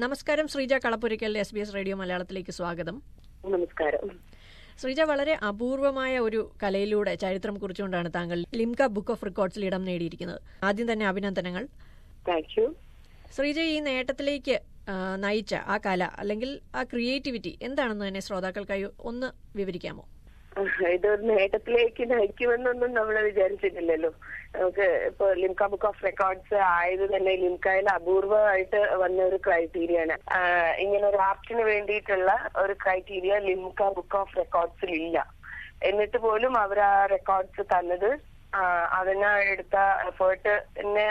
നമസ്കാരം Sreeja Kalappurakkal S B S radio മലയാളത്തിലേക്ക് സ്വാഗതം നമസ്കാരം ശ്രീജ വളരെ അപൂർവമായ ഒരു കലയിലൂടെ ചരിത്രം കുറിച്ചുകൊണ്ടാണ് താങ്കൾ ലിംക ബുക്ക് ഓഫ് റെക്കോർഡ്സിൽ ഇടം നേടിയിരിക്കുന്നത് ആദ്യം തന്നെ അഭിനന്ദനങ്ങൾ താങ്ക് യു ശ്രീജ ഈ നേട്ടത്തിലേക്ക് ആ, നയിച്ച ആ കല അല്ലെങ്കിൽ ആ ക്രിയേറ്റിവിറ്റി എന്താണെന്ന് തന്നെ ശ്രോതാക്കൾക്കായി ഒന്ന് വിവരിക്കാമോ ഇതൊരു നേട്ടത്തിലേക്ക് നയിക്കുമെന്നൊന്നും നമ്മൾ വിചാരിച്ചിട്ടില്ലല്ലോ നമുക്ക് ഇപ്പൊ ലിംക ബുക്ക് ഓഫ് റെക്കോർഡ്സ് ആയത് തന്നെ ലിംകയിൽ അപൂർവമായിട്ട് വന്ന ഒരു ക്രൈറ്റീരിയ ആണ് ആഹ് ഇങ്ങനെ ഒരു ആർട്ടിന് വേണ്ടിയിട്ടുള്ള ഒരു ക്രൈറ്റീരിയ ലിംക ബുക്ക് ഓഫ് റെക്കോർഡ്സിൽ ഇല്ല എന്നിട്ട് പോലും അവർ ആ റെക്കോർഡ്സ് തന്നത് ആഹ് അതിന് എടുത്ത എഫേർട്ടിനെ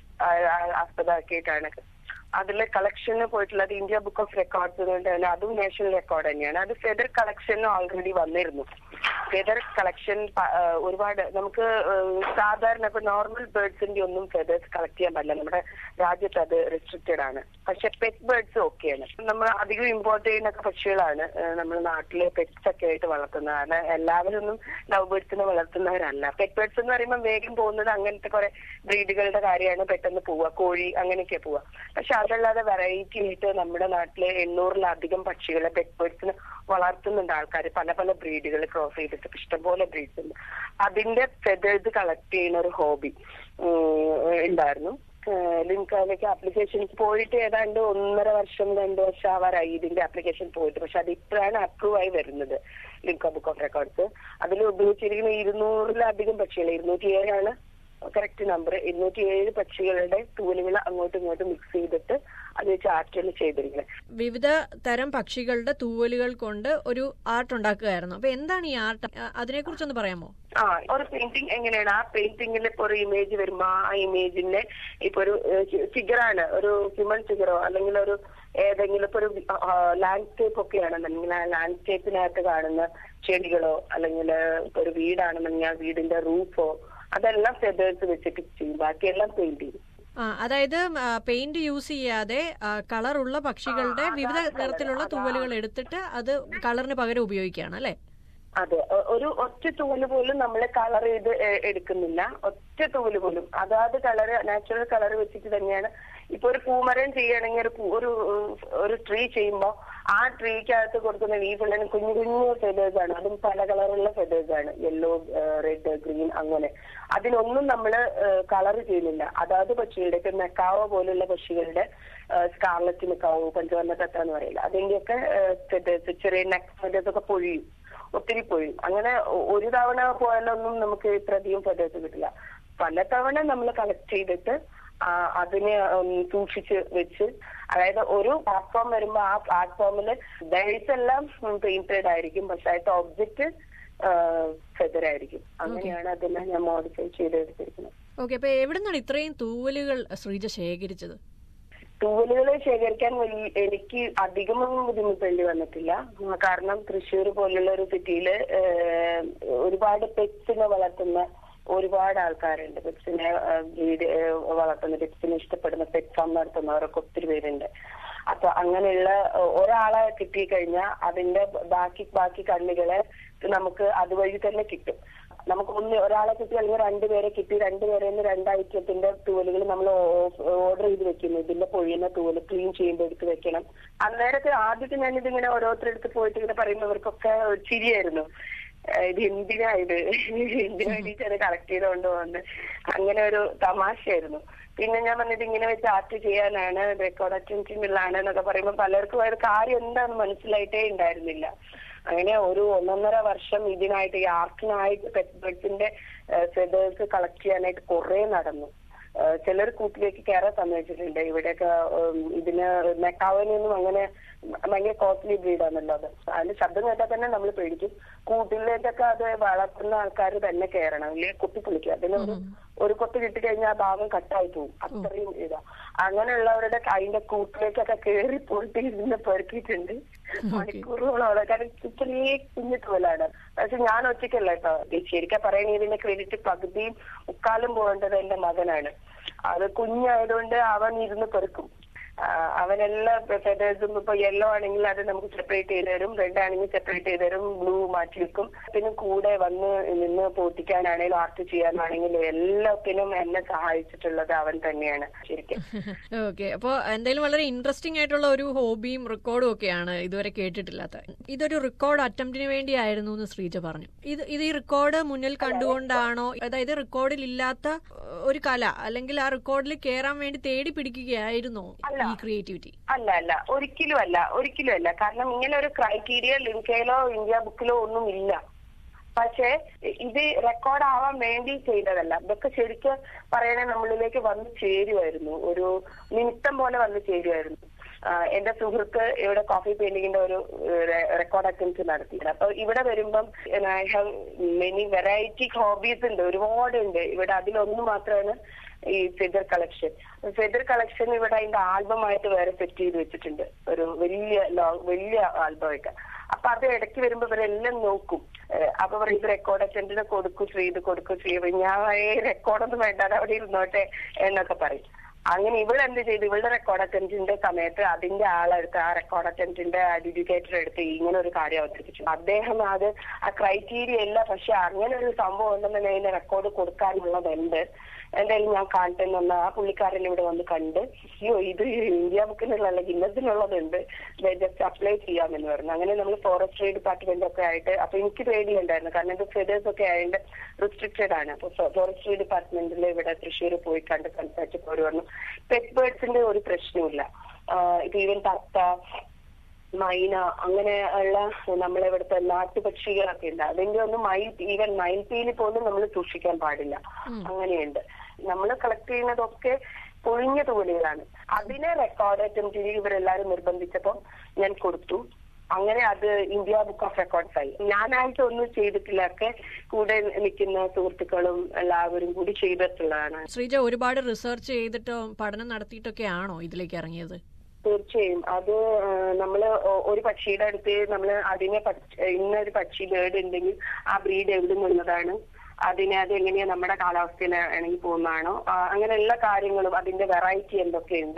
ആസ്പദമാക്കിയിട്ടാണ് അതിലെ കളക്ഷന് പോയിട്ടുള്ളത് ഇന്ത്യ ബുക്ക് ഓഫ് റെക്കോർഡ്സ് കൊണ്ട് തന്നെ അതും നാഷണൽ റെക്കോർഡ് തന്നെയാണ് അത് ഫെദർ കളക്ഷനും ഓൾറെഡി വന്നിരുന്നു ഫെദർ കളക്ഷൻ ഒരുപാട് നമുക്ക് ഏഹ്, സാധാരണ ഇപ്പൊ നോർമൽ ബേർഡ്സിന്റെ ഒന്നും ഫെദേഴ്സ് കളക്ട് ചെയ്യാൻ പറ്റില്ല നമ്മുടെ രാജ്യത്ത് അത് റെസ്ട്രിക്റ്റഡ് ആണ് പക്ഷെ പെറ്റ് ബേർഡ്സ് ഓക്കെയാണ് നമ്മൾ അധികം ഇമ്പോർട്ട് ചെയ്യുന്ന പക്ഷികളാണ് ഏഹ്, നമ്മുടെ നാട്ടില് പെറ്റ്സ് ഒക്കെ ആയിട്ട് വളർത്തുന്നത് കാരണം എല്ലാവരും ഒന്നും ലവ് ബേർഡ്സിനെ വളർത്തുന്നവരല്ല പെറ്റ് ബേർഡ്സ് എന്ന് പറയുമ്പോൾ വേഗം പോകുന്നത് അങ്ങനത്തെ കുറെ ബ്രീഡുകളുടെ കാര്യമാണ് പെട്ടെന്ന് പോവുക കോഴി അങ്ങനെയൊക്കെ പോവുക പക്ഷെ അതല്ലാതെ വെറൈറ്റി ആയിട്ട് നമ്മുടെ നാട്ടിലെ എണ്ണൂറിലധികം പക്ഷികളെ പെറ്റ് ബേർഡ്സിന് വളർത്തുന്നുണ്ട് ആൾക്കാർ പല പല ബ്രീഡുകൾ ക്രോസ് ചെയ്തിട്ട് ഇഷ്ടംപോലെ ബ്രീഡ്സ് ഉണ്ട് അതിന്റെ ഫെദേഴ്സ് കളക്ട് ചെയ്യുന്ന ഒരു ഹോബി ഉണ്ടായിരുന്നു ലിങ്കാലേക്ക് ആപ്ലിക്കേഷൻ പോയിട്ട് ഏതാണ്ട് ഒന്നര വർഷം രണ്ട് വർഷം ആവാറായി ഇതിന്റെ ആപ്ലിക്കേഷൻ പോയിട്ട് പക്ഷെ അത് ഇപ്പോഴാണ് അപ്രൂവ് ആയി വരുന്നത് ലിങ്ക ബുക്ക് ഓഫ് റെക്കോർഡ്സ് അതിൽ ഉപയോഗിച്ചിരിക്കുന്ന ഇരുന്നൂറിലധികം പക്ഷികൾ ഇരുന്നൂറ്റി ഏഴാണ് കറക്റ്റ് നമ്പർ ഇരുന്നൂറ്റി ഏഴ് പക്ഷികളുടെ തൂലുകൾ അങ്ങോട്ടും ഇങ്ങോട്ടും മിക്സ് ചെയ്തിട്ട് അത് വെച്ച് ആർട്ടുകൾ ചെയ്തിരിക്കുന്നത് വിവിധ തരം പക്ഷികളുടെ തൂവലുകൾ കൊണ്ട് ഒരു ആർട്ട് ഉണ്ടാക്കുകയായിരുന്നു അപ്പൊ എന്താണ് ഈ ആർട്ട് അതിനെക്കുറിച്ചൊന്ന് പറയാമോ ആ ഒരു പെയിന്റിംഗ് എങ്ങനെയാണ് ആ പെയിന്റിംഗിൽ ഇപ്പൊ ഒരു ഇമേജ് വരുമ്പോ ആ ഇമേജിന്റെ ഇപ്പൊ ഒരു ഫിഗറാണ് ഒരു ഹ്യൂമൻ ഫിഗറോ അല്ലെങ്കിൽ ഒരു ഏതെങ്കിലും ഇപ്പൊ ഒരു ലാൻഡ്സ്കേപ്പ് ഒക്കെ ആണെന്നുണ്ടെങ്കിൽ ആ ലാൻഡ്സ്കേപ്പിനകത്ത് കാണുന്ന ചെടികളോ അല്ലെങ്കിൽ ഇപ്പൊ ഒരു വീടാണെന്നുണ്ടെങ്കിൽ ആ വീടിന്റെ റൂഫോ അതെല്ലാം ഫെദേഴ്സ് വെച്ചിട്ട് ചെയ്യും ബാക്കിയെല്ലാം പെയിന്റ് ചെയ്യും ആ അതായത് പെയിന്റ് യൂസ് ചെയ്യാതെ ആ, കളറുള്ള പക്ഷികളുടെ വിവിധ നിറത്തിലുള്ള തൂവലുകൾ എടുത്തിട്ട് അത് കളറിന് പകരം ഉപയോഗിക്കുകയാണ് അല്ലെ അതെ ഒ- ഒരു ഒറ്റ തൂവല് പോലും നമ്മൾ കളർ ചെയ്ത് എ- എടുക്കുന്നില്ല ഒറ്റ തൂവല് പോലും അതാത് കളർ നാച്ചുറൽ കളർ വെച്ചിട്ട് തന്നെയാണ് ഇപ്പൊ ഒരു പൂമരം ചെയ്യുകയാണെങ്കിൽ ഒരു പൂ- ഒരു ഒരു ട്രീ ചെയ്യുമ്പോൾ ആ ട്രീക്കകത്ത് കൊടുക്കുന്ന ലീഫുള്ള കുഞ്ഞു കുഞ്ഞു ഫെദേഴ്സ് ആണ് അതും പല കളറുള്ള ഫെദേഴ്സ് ആണ് യെല്ലോ റെഡ് ഗ്രീൻ അങ്ങനെ അതിനൊന്നും നമ്മൾ കളർ ചെയ്യുന്നില്ല അതാത് പക്ഷികളുടെ ഇപ്പൊ മെക്കാവോ പോലുള്ള പക്ഷികളുടെ സ്കാർലറ്റ് മെക്കാവോ പഞ്ചവർണ്ണ തത്ത എന്ന് പറയില്ല അതിന്റെയൊക്കെ ഫെദേഴ്സ് ചെറിയ നെക്ക് ഫെദേഴ്സ് ഒക്കെ പൊഴിയും ഒത്തിരി പൊഴിയും അങ്ങനെ ഒ- ഒരു തവണ പോയാലൊന്നും നമുക്ക് ഇത്രയധികം ഫെദേഴ്സ് കിട്ടില്ല പല തവണ നമ്മൾ കളക്ട് ചെയ്തിട്ട് ആ, അതിനെ ഉം, സൂക്ഷിച്ച് വെച്ച് അതായത് ഒരു പ്ലാറ്റ്ഫോം വരുമ്പോ ആ പ്ലാറ്റ്ഫോമിൽ ബേസ് എല്ലാം പെയിന്റഡ് ആയിരിക്കും പക്ഷെ അതിന്റെ ഒബ്ജക്റ്റ് ഫെദർ ആയിരിക്കും അങ്ങനെയാണ് അതിനെ ഞാൻ മോഡിഫൈ ചെയ്തെടുത്തിരിക്കുന്നത് ഓക്കെ അപ്പൊ എവിടെ നിന്നാണ് ഇത്രയും തൂവലുകൾ ശ്രീജ ശേഖരിച്ചത് തൂവലുകൾ ശേഖരിക്കാൻ വലിയ എനിക്ക് അധികമൊന്നും ബുദ്ധിമുട്ടേണ്ടി വന്നിട്ടില്ല ഉം, കാരണം തൃശ്ശൂർ പോലുള്ള ഒരു സിറ്റിയില് ഒരുപാട് പെറ്റ്സിനെ വളർത്തുന്ന ഒരുപാട് ആൾക്കാരുണ്ട് പെറ്റ്സിനെ ബ്രീഡ് വളർത്തുന്ന പെറ്റ്സിനെ ഇഷ്ടപ്പെടുന്ന പെറ്റ് ഫാം നടത്തുന്നവരൊക്കെ ഒത്തിരി പേരുണ്ട് അപ്പൊ അങ്ങനെയുള്ള ഏഹ്, ഒരാളെ കിട്ടിക്കഴിഞ്ഞാൽ അതിന്റെ ബാക്കി ബാക്കി കണ്ണികളെ നമുക്ക് അതുവഴി തന്നെ കിട്ടും നമുക്ക് ഒന്ന് ഒരാളെ കിട്ടി അല്ലെങ്കിൽ രണ്ടുപേരെ കിട്ടി രണ്ടുപേരെ രണ്ട് ഐറ്റത്തിന്റെ തൂവലുകൾ നമ്മൾ ഓർഡർ ചെയ്ത് വെക്കുന്നു ഇതിന്റെ പൊഴിയുന്ന തൂവല് ക്ലീൻ ചെയ്യുമ്പോൾ എടുത്ത് വെക്കണം അന്നേരത്തെ ആദ്യത്തെ ഞാൻ ഇതിങ്ങനെ ഓരോരുത്തരെടുത്ത് പോയിട്ട് ഇങ്ങനെ പറയുന്നവർക്കൊക്കെ ഒരു ചിരിയായിരുന്നു ഏഹ് ഇത് എന്തിനാ ഇത് എന്തിനു വേണ്ടിയിട്ടാണ് കളക്ട് ചെയ്തുകൊണ്ട് പോകുന്നത് അങ്ങനെ ഒരു തമാശയായിരുന്നു പിന്നെ ഞാൻ പറഞ്ഞത് ഇങ്ങനെ വെച്ച് ആർട്ട് ചെയ്യാനാണ് റെക്കോർഡ് അറ്റൻഷനിലാണ് എന്നൊക്കെ പറയുമ്പോൾ പലർക്കും അത് കാര്യം എന്താണെന്ന് മനസ്സിലായിട്ടേ ഉണ്ടായിരുന്നില്ല അങ്ങനെ ഒരു ഒന്നൊന്നര വർഷം ഇതിനായിട്ട് ഈ ആർട്ടിനായിട്ട് പെറ്റ് ബേർഡ്സിന്റെ ഫെദേഴ്സ് കളക്ട് ചെയ്യാനായിട്ട് കുറെ നടന്നു ഏഹ് ചിലർ കൂട്ടിലേക്ക് കയറാൻ സമ്മതിച്ചിട്ടുണ്ട് ഇവിടെയൊക്കെ ഉം, ഇതിന് മെക്കാവനൊന്നും അങ്ങനെ ഭയങ്കര കോസ്റ്റ്ലി ബ്രീഡാണല്ലോ അത് അതിന്റെ ശബ്ദം കേട്ടാൽ തന്നെ നമ്മൾ പേടിക്കും കൂട്ടിലേക്കൊക്കെ അത് വളർത്തുന്ന ആൾക്കാർ തന്നെ കയറണം ഇല്ലെങ്കിൽ കുത്തി പൊളിക്കുക അതിന് ഒരു ഒരു കൊത്ത് കിട്ടിക്കഴിഞ്ഞാൽ ആ ഭാഗം കട്ടായി പോകും അത്രയും ഇതാ അങ്ങനെയുള്ളവരുടെ അതിന്റെ കൂട്ടിലേക്കൊക്കെ കയറി പോയിട്ട് ഇരുന്ന് പെറുക്കിയിട്ടുണ്ട് മണിക്കൂറുകളോളം അവിടെ കാരണം ചെറിയ കുഞ്ഞു തോലാണ് പക്ഷെ ഞാൻ ഒറ്റയ്ക്കല്ല കേട്ടോ ശരിക്കും പറയുന്നത് ഇതിന്റെ ക്രെഡിറ്റ് പകുതിയും മുക്കാലും പോകേണ്ടത് എന്റെ മകനാണ് അത് കുഞ്ഞായതുകൊണ്ട് അവൻ ഇരുന്ന് പെറുക്കും ആ, അവനെല്ലാ ഫെദേഴ്സും ഇപ്പൊ യെല്ലോ ആണെങ്കിൽ അത് നമുക്ക് സെപ്പറേറ്റ് ചെയ്ത് തരും റെഡ് ആണെങ്കിൽ സെപ്പറേറ്റ് ചെയ്ത് തരും ബ്ലൂ മാറ്റി വെക്കും പിന്നെ കൂടെ വന്ന് നിന്ന് പോറ്റിക്കാനാണെങ്കിലും ആർട്ട് ചെയ്യാനാണെങ്കിലും എല്ലാത്തിനും എന്നെ സഹായിച്ചിട്ടുള്ളത് അവൻ തന്നെയാണ് ശരിക്കും ഓക്കെ അപ്പോൾ എന്തായാലും വളരെ ഇൻട്രസ്റ്റിംഗ് ആയിട്ടുള്ള ഒരു ഹോബിയും റെക്കോർഡും ഒക്കെയാണ് ഇതുവരെ കേട്ടിട്ടില്ലാത്ത ഇതൊരു റെക്കോർഡ് അറ്റംപ്റ്റിന് വേണ്ടിയായിരുന്നു എന്ന് ശ്രീജ പറഞ്ഞു ഇത് ഇത് ഈ റെക്കോർഡ് മുന്നിൽ കണ്ടുകൊണ്ടാണോ അതായത് റെക്കോർഡിൽ ഇല്ലാത്ത ഏഹ്, ഒരു കല അല്ലെങ്കിൽ ആ റെക്കോർഡിൽ കയറാൻ വേണ്ടി തേടി പിടിക്കുകയായിരുന്നോ ഈ ക്രിയേറ്റിവിറ്റി അല്ല അല്ല ഒരിക്കലും അല്ല ഒരിക്കലും അല്ല കാരണം ഇങ്ങനെ ഒരു ക്രൈറ്റീരിയ ലിങ്കയിലോ ഇന്ത്യ ബുക്കിലോ ഒന്നും ഇല്ല പക്ഷേ ഇത് റെക്കോർഡ് ആവാൻ വേണ്ടി ചെയ്തതല്ല ഇതൊക്കെ ശരിക്കും പറയണേ നമ്മളിലേക്ക് വന്ന് ചേരുമായിരുന്നു ഒരു നിമിത്തം പോലെ വന്ന് ചേരുമായിരുന്നു ആഹ് എന്റെ സുഹൃത്ത് ഇവിടെ കോഫി പെയിന്റിങ്ങിന്റെ ഒരു റെക്കോർഡ് അറ്റംപ്റ്റ് നടത്തിയത് അപ്പൊ ഇവിടെ വരുമ്പം I have many variety hobbies ഉണ്ട് ഒരുപാട് ഉണ്ട് ഇവിടെ അതിലൊന്ന് മാത്രമാണ് ഈ ഫെദർ കളക്ഷൻ ഫെദർ കളക്ഷൻ ഇവിടെ അതിന്റെ ആൽബമായിട്ട് വേറെ സെറ്റ് ചെയ്ത് വെച്ചിട്ടുണ്ട് ഒരു വലിയ ലോ- വലിയ ആൽബമായിട്ട് അപ്പൊ അത് ഇടയ്ക്ക് വരുമ്പോ ഇവരെല്ലാം നോക്കും ഏഹ് അപ്പൊ പറയും ഇത് റെക്കോർഡ് അറ്റൻഡിന് കൊടുക്കും ശ്രീ ഇത് കൊടുക്കും ശ്രീ അപ്പൊ ഞാൻ ഏ റെക്കോർഡൊന്നും വേണ്ട അത് അവിടെ ഇരുന്നോട്ടെ എന്നൊക്കെ പറയും അങ്ങനെ ഇവൾ എന്ത് ചെയ്തു ഇവളുടെ റെക്കോർഡ് അറ്റൻഡിന്റെ സമയത്ത് അതിന്റെ ആളെടുത്ത് ആ റെക്കോർഡ് അറ്റൻഡിന്റെ അഡ്യൂക്കേറ്റർ എടുത്ത് ഇങ്ങനെ ഒരു കാര്യം അവതരിപ്പിച്ചു അദ്ദേഹം അത് ആ ക്രൈറ്റീരിയ ഇല്ല പക്ഷെ അങ്ങനെ ഒരു സംഭവം ഉണ്ടെന്നുണ്ടെങ്കിൽ റെക്കോർഡ് കൊടുക്കാനുള്ളതുണ്ട് എന്തായാലും ഞാൻ കാണട്ടെ എന്ന് പറഞ്ഞാൽ ആ പുള്ളിക്കാരൻ ഇവിടെ വന്ന് കണ്ട് അയ്യോ ഇത് ഇന്ത്യ ബുക്കിനുള്ള ഗിന്നസിനുള്ളതുണ്ട് ജസ്റ്റ് അപ്ലൈ ചെയ്യാമെന്ന് പറഞ്ഞു അങ്ങനെ നമ്മൾ ഫോറസ്ട്രി ഡിപ്പാർട്ട്മെന്റ് ഒക്കെ ആയിട്ട് അപ്പൊ എനിക്ക് പേടിയുണ്ടായിരുന്നു കാരണം ഇത് ഫെദേഴ്സ് ഒക്കെ ആയതുകൊണ്ട് റിസ്ട്രിക്റ്റഡ് ആണ് അപ്പൊ ഫോറസ്ട്രി ഡിപ്പാർട്ട്മെന്റിൽ ഇവിടെ തൃശ്ശൂർ പോയി കണ്ട് സംസാരിച്ചപ്പോൾ അവർ പറഞ്ഞു പെറ്റ് ബേർഡ്സിന്റെ ഒരു പ്രശ്നമില്ല ആഹ് ഇപ്പൊ ഈവൻ തത്ത മൈന അങ്ങനെ ഉള്ള നമ്മളെ ഇവിടുത്തെ നാട്ടുപക്ഷികളൊക്കെ ഉണ്ട് അതിന്റെ ഒന്നും മയിൽ ഈവൻ മയിൽപ്പീലി പോലും നമ്മൾ സൂക്ഷിക്കാൻ പാടില്ല അങ്ങനെയുണ്ട് നമ്മൾ കളക്ട് ചെയ്യുന്നതൊക്കെ പൊഴിഞ്ഞ തൂവലുകളാണ് അതിനെ റെക്കോർഡ് അറ്റംപ്റ്റ് ഇവരെല്ലാരും നിർബന്ധിച്ചപ്പോൾ ഞാൻ കൊടുത്തു അങ്ങനെ അത് ഇന്ത്യ ബുക്ക് ഓഫ് റെക്കോർഡ്സ് ആയി ഞാനായിട്ട് ഒന്നും ചെയ്തിട്ടില്ല ഒക്കെ കൂടെ നിൽക്കുന്ന സുഹൃത്തുക്കളും എല്ലാവരും കൂടി ചെയ്തിട്ടുള്ളതാണ് ശ്രീജ ഒരുപാട് റിസർച്ച് ചെയ്തിട്ടോ പഠനം നടത്തിയിട്ടൊക്കെ ആണോ ഇതിലേക്ക് ഇറങ്ങിയത് തീർച്ചയായും അത് ആ, നമ്മള് ഒ- ഒരു പക്ഷിയുടെ അടുത്ത് നമ്മള് അതിനെ പക്ഷി- ഇന്നൊരു പക്ഷി ബേർഡ് ഉണ്ടെങ്കിൽ ആ ബ്രീഡ് എവിടെ നിന്നുള്ളതാണ് അതിനെ അത് എങ്ങനെയാ നമ്മുടെ കാലാവസ്ഥയിൽ ഇണങ്ങി പോകുന്നതാണോ ആ, അങ്ങനെ എല്ലാ കാര്യങ്ങളും അതിന്റെ വെറൈറ്റി എന്തൊക്കെയുണ്ട്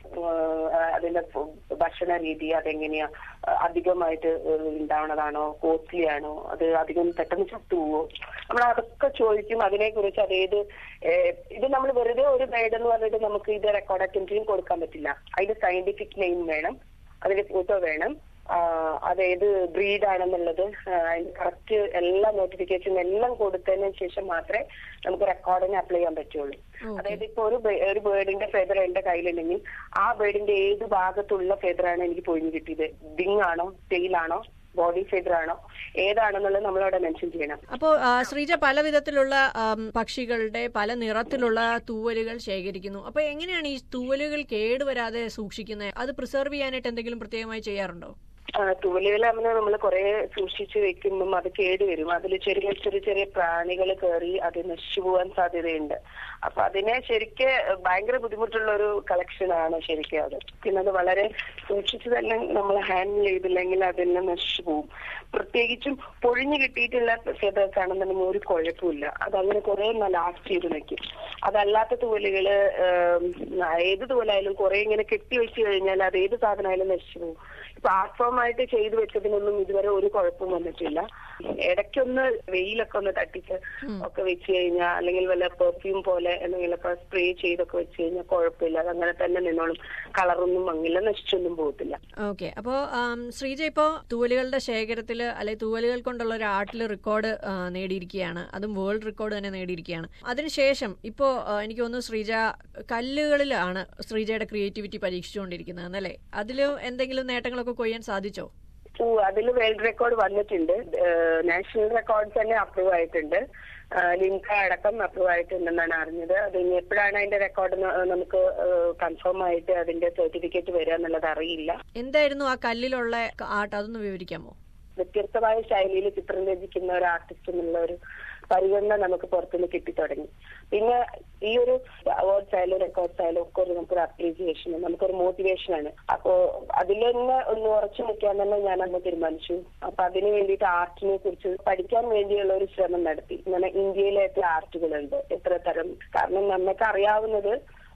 ആ, അതിന്റെ ഫു- ഭക്ഷണ രീതി അതെങ്ങനെയാ ആ, അധികമായിട്ട് ഉണ്ടാവണതാണോ കോസ്റ്റ്ലി ആണോ അത് അധികം പെട്ടെന്ന് ചത്തുപോവോ നമ്മൾ അതൊക്കെ ചോദിക്കും അതിനെ കുറിച്ച് അതേത് ഏഹ്, ഇത് നമ്മൾ വെറുതെ ഒരു ഗൈഡ് എന്ന് പറഞ്ഞിട്ട് നമുക്ക് ഇത് റെക്കോർഡ് അറ്റൻറ്റിനും കൊടുക്കാൻ പറ്റില്ല അതിന്റെ സയന്റിഫിക് നെയിം വേണം അതിന്റെ ഫോട്ടോ വേണം ആഹ് അതേത് ബ്രീഡ് ആണെന്നുള്ളത് ആഹ് അതിന്റെ കറക്റ്റ് എല്ലാ നോട്ടിഫിക്കേഷനും എല്ലാം കൊടുത്തതിന് ശേഷം മാത്രമേ നമുക്ക് റെക്കോർഡിന് അപ്ലൈ ചെയ്യാൻ പറ്റുള്ളൂ അതായത് ഇപ്പൊ ഒരു ബേ- ഒരു ബേർഡിന്റെ ഫെദർ എന്റെ കയ്യിലുണ്ടെങ്കിൽ ആ ബേർഡിന്റെ ഏത് ഭാഗത്തുള്ള ഫെദർ ആണ് എനിക്ക് പൊഴിഞ്ഞു കിട്ടിയത് വിങ് ആണോ ടെയിൽ ആണോ ബോഡി ഫെദർ ആണോ ഏതാണെന്നുള്ളത് നമ്മളവിടെ മെൻഷൻ ചെയ്യണം അപ്പോൾ ശ്രീജ പല വിധത്തിലുള്ള ആം, പക്ഷികളുടെ പല നിറത്തിലുള്ള തൂവലുകൾ ശേഖരിക്കുന്നു അപ്പോൾ എങ്ങനെയാണ് ഈ തൂവലുകൾ കേടുവരാതെ സൂക്ഷിക്കുന്നത് അത് പ്രിസർവ് ചെയ്യാനായിട്ട് എന്തെങ്കിലും പ്രത്യേകമായി ചെയ്യാറുണ്ടോ തൂവലുകളാകുമ്പോൾ നമ്മൾ കുറെ സൂക്ഷിച്ചു വെക്കുമ്പം അത് കേടുവരും അതിൽ ചെറിയ ചെറിയ ചെറിയ പ്രാണികൾ കയറി അത് നശിച്ചു പോകാൻ സാധ്യതയുണ്ട് അപ്പൊ അതിനെ ശരിക്ക് ഭയങ്കര ബുദ്ധിമുട്ടുള്ള ഒരു കളക്ഷൻ ആണ് ശരിക്കും അത് പിന്നെ അത് വളരെ സൂക്ഷിച്ചു തന്നെ നമ്മൾ ഹാൻഡിൽ ചെയ്തില്ലെങ്കിൽ അതെല്ലാം നശിച്ചു പോകും പ്രത്യേകിച്ചും പൊഴിഞ്ഞു കിട്ടിയിട്ടുള്ള ഫെദേഴ്സ് ആണെന്നുണ്ടെങ്കിൽ ഒരു കുഴപ്പമില്ല അതങ്ങനെ കുറെ ലാസ്റ്റ് ചെയ്ത് നിൽക്കും അതല്ലാത്ത തൂവലുകള് ഏം, ഏത് തൂവലായാലും കുറെ ഇങ്ങനെ കെട്ടി വെച്ച് കഴിഞ്ഞാൽ അത് ഏത് സാധനമായാലും നശിച്ചു പോകും ഇപ്പൊ ആർഫോമായിട്ട് ചെയ്തു വെച്ചതിനൊന്നും ഇതുവരെ ഒരു കുഴപ്പവും വന്നിട്ടില്ല ഇടയ്ക്കൊന്ന് വെയിലൊക്കെ ഒന്ന് തട്ടിച്ച് ഒക്കെ വെച്ച് കഴിഞ്ഞാൽ അല്ലെങ്കിൽ വല്ല പെർഫ്യൂം പോലെ എന്തെങ്കിലുമൊക്കെ സ്പ്രേ ചെയ്തൊക്കെ വെച്ച് കഴിഞ്ഞാൽ കുഴപ്പമില്ല അത് അങ്ങനെ തന്നെ നിന്നോളും കളറൊന്നും മങ്ങില്ല നശിച്ചൊന്നും പോകത്തില്ല ഓക്കെ അപ്പോൾ ശ്രീജ ഇപ്പോൾ തൂവലുകളുടെ ശേഖരത്തിൽ അല്ലെങ്കിൽ തൂവലുകൾ കൊണ്ടുള്ള ഒരു ആർട്ടിൽ റെക്കോർഡ് നേടിയിരിക്കുകയാണ് അതും വേൾഡ് റെക്കോർഡ് തന്നെ നേടിയിരിക്കുകയാണ് അതിനുശേഷം ഇപ്പോൾ എനിക്ക് തോന്നുന്നു ശ്രീജ കല്ലുകളിലാണ് ശ്രീജയുടെ ക്രിയേറ്റിവിറ്റി പരീക്ഷിച്ചുകൊണ്ടിരിക്കുന്നത് എന്നല്ലേ അതിൽ എന്തെങ്കിലും നേട്ടങ്ങളൊക്കെ കൊയ്യാൻ സാധിച്ചോ ഓ അതിൽ വേൾഡ് റെക്കോർഡ് വന്നിട്ടുണ്ട് നാഷണൽ റെക്കോർഡ് തന്നെ അപ്രൂവ് ആയിട്ടുണ്ട് ലിംക അടക്കം അപ്രൂവ് ആയിട്ടുണ്ടെന്നാണ് അറിഞ്ഞത് അത് ഇനി എപ്പോഴാണ് അതിന്റെ റെക്കോർഡ് നമുക്ക് കൺഫേം ആയിട്ട് അതിന്റെ സർട്ടിഫിക്കറ്റ് വരിക എന്നുള്ളത് അറിയില്ല എന്തായിരുന്നു ആ കല്ലിലുള്ള ആർട്ട് അതൊന്ന് വിവരിക്കാമോ വ്യത്യസ്തമായ ശൈലിയിൽ ചിത്രം രചിക്കുന്ന ഒരു ആർട്ടിസ്റ്റ് എന്നുള്ള ഒരു പരിഗണന നമുക്ക് പുറത്തുനിന്ന് കിട്ടിത്തുടങ്ങി പിന്നെ ഈ ഒരു അവാർഡ്സ് ആയാലും റെക്കോർഡ്സ് ആയാലും ഒക്കെ ഒരു നമുക്കൊരു അപ്രീസിയേഷൻ നമുക്കൊരു മോട്ടിവേഷൻ ആണ് അപ്പോ അതിൽ തന്നെ ഒന്ന് ഉറച്ചു നിൽക്കാൻ തന്നെ ഞാൻ അന്ന് തീരുമാനിച്ചു അപ്പൊ അതിന് വേണ്ടിയിട്ട് ആർട്ടിനെ കുറിച്ച് പഠിക്കാൻ വേണ്ടിയുള്ള ഒരു ശ്രമം നടത്തി ഇങ്ങനെ ഇന്ത്യയിലെ എത്ര ആർട്ടുകളുണ്ട് എത്ര തരം കാരണം നമുക്ക് അറിയാവുന്നത്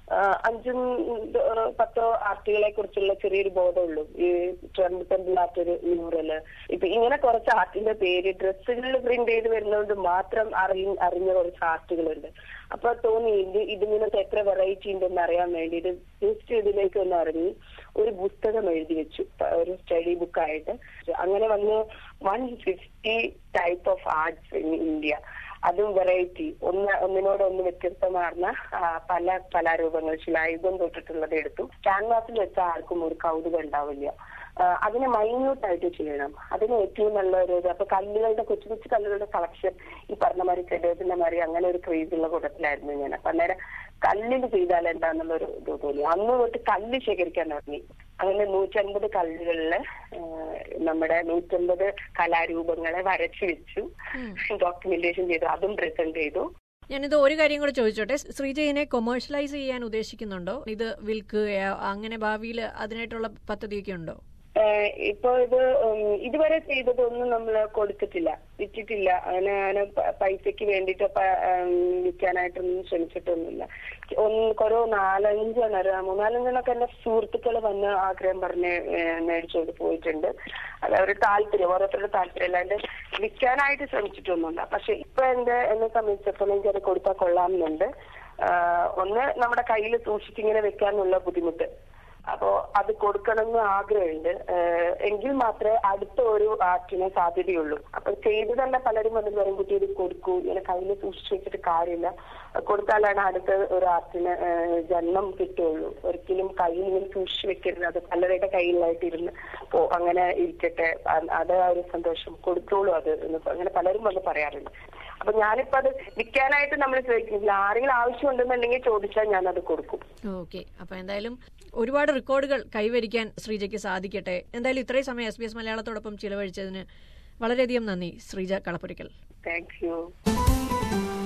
ആ, അഞ്ചും ആ, പത്തോ ആർട്ടുകളെ കുറിച്ചുള്ള ചെറിയൊരു ബോധമുള്ളൂ ഈ ട്രെമ്പിളാത്തൊരു മ്യൂറല് ഇപ്പൊ ഇങ്ങനെ കുറച്ച് ആർട്ടിന്റെ പേര് ഡ്രസ്സുകളിൽ പ്രിന്റ് ചെയ്ത് വരുന്നതുകൊണ്ട് മാത്രം അറിയ അറിഞ്ഞ കുറച്ച് ആർട്ടുകളുണ്ട് അപ്പൊ തോന്നി ഇത് ഇതിങ്ങനത്തെ എത്ര വെറൈറ്റി ഉണ്ടെന്ന് അറിയാൻ വേണ്ടിയിട്ട് ജസ്റ്റ് ഇതിലേക്ക് ഒന്ന് ഇറങ്ങി ഒരു പുസ്തകം എഴുതി വെച്ചു പ- ഒരു സ്റ്റഡി ബുക്കായിട്ട് അങ്ങനെ വന്ന് one fifty type of arts in India അതും വെറൈറ്റി ഒന്ന് ഒന്നിനോട് ഒന്ന് വ്യത്യസ്തമാർന്ന ആ, പല കലാരൂപങ്ങൾ ശിലായുധം തൊട്ടിട്ടുള്ളത് എടുത്തു ക്യാൻവാസിൽ വെച്ച ആർക്കും ഒരു കൗതുകം ഉണ്ടാവില്ല ആ, അതിനെ മൈന്യൂട്ട് ആയിട്ട് ചെയ്യണം അതിന് ഏറ്റവും നല്ല ഒരു ഇത് അപ്പൊ കല്ലുകളുടെ കൊച്ചു കൊച്ചു കല്ലുകളുടെ കളക്ഷൻ ഈ പറഞ്ഞ മാതിരി കെടേത്തിന്റെ മാതിരി അങ്ങനെ ഒരു ക്രേസ് ഉള്ള കൂട്ടത്തിലായിരുന്നു ഞാൻ അപ്പൊ അന്നേരം കല്ലിൽ ചെയ്താൽ എന്താന്നുള്ള ഒരു ഇത് തോന്നി അന്ന് തൊട്ട് കല്ല് ശേഖരിക്കാൻ തുടങ്ങി അങ്ങനെ നൂറ്റൻപത് കല്ലുകളില് ആ, നമ്മുടെ നൂറ്റമ്പത് കലാരൂപങ്ങളെ വരച്ചു വെച്ചു ഡോക്യുമെന്റേഷൻ ചെയ്തു അതും പ്രസന്റ് ചെയ്തു ഞാനിത് ഒരു കാര്യം കൂടെ ചോദിച്ചോട്ടെ ശ്രീജ ഇതിനെ കൊമേഴ്ഷ്യലൈസ് ചെയ്യാൻ ഉദ്ദേശിക്കുന്നുണ്ടോ ഇത് വിൽക്കുകയോ അങ്ങനെ ഭാവിയിൽ അതിനായിട്ടുള്ള പദ്ധതിയൊക്കെ ഉണ്ടോ ഏഹ് ഇപ്പൊ ഇത് ഉം, ഇതുവരെ ചെയ്തതൊന്നും നമ്മൾ കൊടുത്തിട്ടില്ല വിറ്റിട്ടില്ല അങ്ങനെ അങ്ങനെ പ- പൈസക്ക് വേണ്ടിയിട്ട് പ- ഉം, വിൽക്കാനായിട്ടൊന്നും ശ്രമിച്ചിട്ടൊന്നുമില്ല ഒന്ന് കുറേ നാലഞ്ചെണ്ണം മൂന്നാലഞ്ചെണ്ണൊക്കെ എന്റെ സുഹൃത്തുക്കൾ വന്ന് ആഗ്രഹം പറഞ്ഞ് ഏഹ് മേടിച്ചുകൊണ്ട് പോയിട്ടുണ്ട് അത് അവരുടെ താല്പര്യം ഓരോരുത്തരുടെ താല്പര്യം അല്ലാണ്ട് വിൽക്കാനായിട്ട് ശ്രമിച്ചിട്ടൊന്നുമില്ല പക്ഷെ ഇപ്പൊ എന്റെ എന്നെ സംബന്ധിച്ചിടത്തോളം എനിക്കത് കൊടുത്താൽ കൊള്ളാമെന്നുണ്ട് ആഹ് ഒന്ന് നമ്മുടെ കയ്യിൽ സൂക്ഷിച്ചിങ്ങനെ വെക്കാനുള്ള ബുദ്ധിമുട്ട് അപ്പോ അത് കൊടുക്കണമെന്ന് ആഗ്രഹമുണ്ട് ഏഹ് എങ്കിൽ മാത്രമേ അടുത്ത ഒരു ആർട്ടിന് സാധ്യതയുള്ളൂ അപ്പൊ ചെയ്തു തന്നെ പലരും വന്നിട്ട് പറയും കുട്ടി ഇത് കൊടുക്കൂ ഇങ്ങനെ കയ്യിൽ സൂക്ഷിച്ചു വെച്ചിട്ട് കാര്യമില്ല കൊടുത്താലാണ് അടുത്ത ഒരു ആർട്ടിന് ഏഹ് ജന്മം കിട്ടുകയുള്ളൂ ഒരിക്കലും കയ്യിൽ ഇങ്ങനെ സൂക്ഷിച്ചു വെക്കരുത് അത് പലരുടെ കയ്യിലായിട്ട് ഇരുന്ന് പോ അങ്ങനെ ഇരിക്കട്ടെ അ- അത് ആ ഒരു സന്തോഷം കൊടുത്തോളൂ അത് എന്ന് പ- അങ്ങനെ പലരും വന്ന് പറയാറുണ്ട് അപ്പൊ ഞാനിപ്പോ അത് വിൽക്കാനായിട്ട് നമ്മൾ ചോദിക്കുന്നില്ല ആരെങ്കിലും ആവശ്യമുണ്ടെന്നുണ്ടെങ്കിൽ ചോദിച്ചാൽ ഞാൻ അത് കൊടുക്കും ഓക്കെ അപ്പൊ എന്തായാലും ഒരുപാട് റെക്കോർഡുകൾ കൈവരിക്കാൻ ശ്രീജയ്ക്ക് സാധിക്കട്ടെ എന്തായാലും ഇത്രയും സമയം എസ് ബി എസ് മലയാളത്തോടൊപ്പം ചിലവഴിച്ചതിന് വളരെയധികം നന്ദി ശ്രീജ കളപ്പുരയ്ക്കൽ താങ്ക് യു